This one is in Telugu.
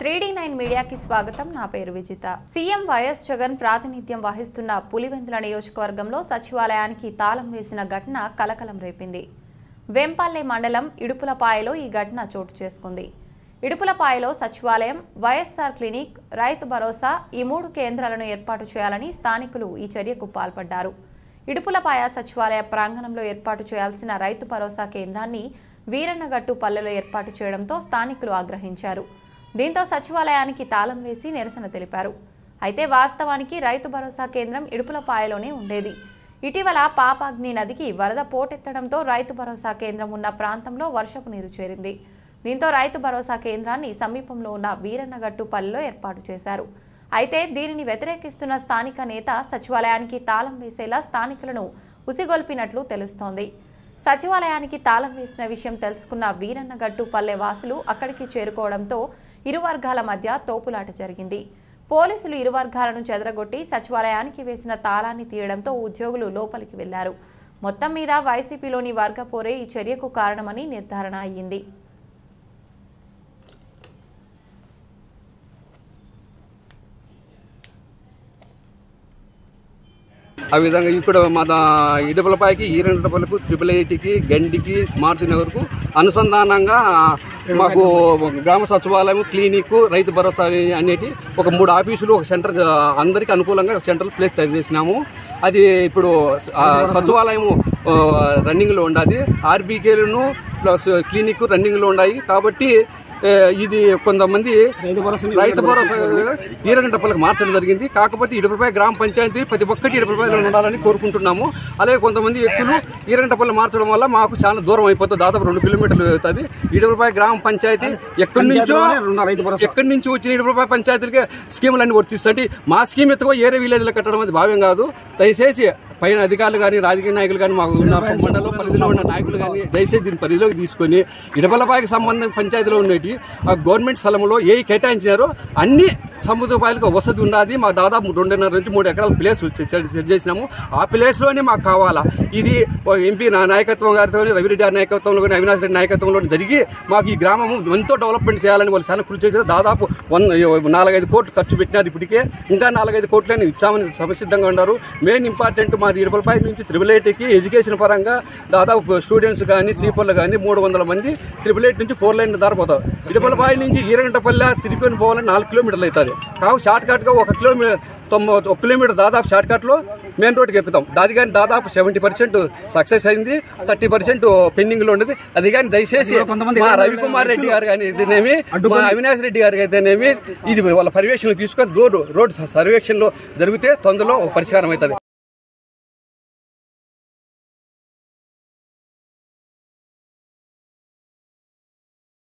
త్రీ నైన్ మీడియాకి స్వాగతం నా పేరు విజిత సీఎం వైఎస్ జగన్ ప్రాతినిధ్యం వహిస్తున్న పులివెందుల నియోజకవర్గంలో సచివాలయానికి తాళం వేసిన ఘటన కలకలం రేపింది వెంపల్లె మండలం ఇడుపులపాయలో ఈ ఘటన చోటు చేసుకుంది ఇడుపులపాయలో సచివాలయం వైఎస్ఆర్ క్లినిక్ రైతు భరోసా ఈ మూడు కేంద్రాలను ఏర్పాటు చేయాలని స్థానికులు ఈ చర్యకు పాల్పడ్డారు ఇడుపులపాయ సచివాలయ ప్రాంగణంలో ఏర్పాటు చేయాల్సిన రైతు భరోసా కేంద్రాన్ని వీరన్నగట్టు పల్లెలో ఏర్పాటు చేయడంతో స్థానికులు ఆగ్రహించారు దీంతో సచివాలయానికి తాళం వేసి నిరసన తెలిపారు అయితే వాస్తవానికి రైతు భరోసా కేంద్రం ఇడుపులపాయలోనే ఉండేది ఇటీవల పాపాగ్ని నదికి వరద పోటెత్తడంతో రైతు భరోసా కేంద్రం ఉన్న ప్రాంతంలో వర్షపు నీరు చేరింది దీంతో రైతు భరోసా కేంద్రాన్ని సమీపంలో ఉన్న వీరన్నగట్టు పల్లెలో ఏర్పాటు చేశారు అయితే దీనిని వ్యతిరేకిస్తున్న స్థానిక నేత సచివాలయానికి తాళం వేసేలా స్థానికులను ఉసిగొల్పినట్లు తెలుస్తోంది సచివాలయానికి తాళం వేసిన విషయం తెలుసుకున్న వీరన్నగట్టు పల్లె వాసులు అక్కడికి చేరుకోవడంతో ఇరు వర్గాల మధ్య తోపులాట జరిగింది పోలీసులు ఇరు వర్గాలను చెదరగొట్టి సచివాలయానికి వేసిన తాళాన్ని తీయడంతో ఉద్యోగులు లోపలికి వెళ్లారు మొత్తం మీద వైసీపీలోని వర్గపోరే ఈ చర్యకు కారణమని నిర్ధారణ అయ్యింది ఆ విధంగా ఇప్పుడు మన ఇడుపులపాయకి ఈరెండపల్లికు త్రిపుల్ ఐటీకి గండికి మారుతి నగర్కు అనుసంధానంగా మాకు గ్రామ సచివాలయం క్లినిక్ రైతు భరోసా అనేటి ఒక మూడు ఆఫీసులు ఒక సెంటర్ అందరికి అనుకూలంగా సెంట్రల్ ప్లేస్ తయారు చేసినాము అది ఇప్పుడు ఆ సచివాలయం రన్నింగ్ లో ఉండాలి ఆర్బీకేలను ప్లస్ క్లినిక్ రన్నింగ్ లో ఉన్నాయి కాబట్టి ఏ, ఇది కొంతమంది రైతు భరోసా రైతు భరోసా ఈరగంటపల్లికి మార్చడం జరిగింది కాకపోతే ఇడుపులపై గ్రామ పంచాయతీ ప్రతి ఒక్కటి ఇడుపులపైలో ఉండాలని కోరుకుంటున్నాము అలాగే కొంతమంది వ్యక్తులు ఈరగంటపల్లి మార్చడం వల్ల మాకు చాలా దూరం అయిపోతుంది దాదాపు రెండు కిలోమీటర్లు అవుతుంది ఇడుపులపై గ్రామ పంచాయతీ ఎక్కడి నుంచో పంచాయతీలోనే ఉన్న రైతు భరోసా ఎక్కడి నుంచి వచ్చిన ఇడుపులపై పంచాయతీలకి స్కీములన్నీ వర్తిస్తుంటే మా స్కీమ్ ఎత్తుకో ఏరే విలేజ్ లో కట్టడం అది భావ్యం కాదు దయచేసి పైన అధికారులు కానీ రాజకీయ నాయకులు కానీ మాకు ఉన్న మండలం పరిధిలో ఉన్న నాయకులు కానీ దయచేసి దీని పరిధిలోకి తీసుకొని ఇడపలపాయకి సంబంధం పంచాయతీలో ఉండేటి ఆ గవర్నమెంట్ స్థలంలో ఏ కేటాయించినారో అన్ని సముద్రపాయలకు వసతి ఉన్నది మాకు దాదాపు రెండున్నర నుంచి మూడు ఎకరాల ప్లేస్ సెట్ చేసినాము ఆ ప్లేస్ లోనే మాకు కావాలా ఇది ఓ ఎంపీ నా నాయకత్వం గారితో రవిరెడ్డి గారి నాయకత్వంలో కానీ అవినాష్ రెడ్డి నాయకత్వంలో జరిగి మాకు ఈ గ్రామం ఎంతో డెవలప్మెంట్ చేయాలని వాళ్ళు చాలా కృషి చేశారు దాదాపు వంద నాలుగైదు కోట్లు ఖర్చు పెట్టినారు ఇప్పటికే ఇంకా నాలుగైదు కోట్లని ఇచ్చామని సమసిద్ధంగా ఉన్నారు మెయిన్ ఇంపార్టెంట్ మాది ఇరుపలపై నుంచి త్రిబుల్ ఐటీకి ఎడ్యుకేషన్ పరంగా దాదాపు స్టూడెంట్స్ కానీ సీపర్లు కానీ మూడు వందల మంది త్రిబుల్ ఐటీ నుంచి ఫోర్ లైన్ దారిపోతారు ఇటుపలపాయ నుంచి ఈరంగంటపల్లి తిరుపతి పోవాలని నాలుగు కిలోమీటర్లు అవుతుంది కావు షార్ట్ కట్ గా ఒక కిలోమీటర్ తొంభై ఒక కిలోమీటర్ దాదాపు షార్ట్ కట్ లో మెయిన్ రోడ్కి ఎక్కుతాం అది కానీ దాదాపు సెవెంటీ పర్సెంట్ సక్సెస్ అయింది థర్టీ పర్సెంట్ పెండింగ్ లో ఉండేది అది కానీ దయచేసి ఇందులో కొంతమంది మా ఇరవై రవికుమార్ రెడ్డి గారు కానీ అయితేనేమి మా అడ్డుకొని- అవినాష్ రెడ్డి గారికి అయితేనేమి ఇది వాళ్ళ పర్యవేక్షణలో తీసుకొని రోడ్డు రోడ్డు సర్వేక్షణలో జరిగితే తొందరలో ఒక పరిష్కారం అవుతుంది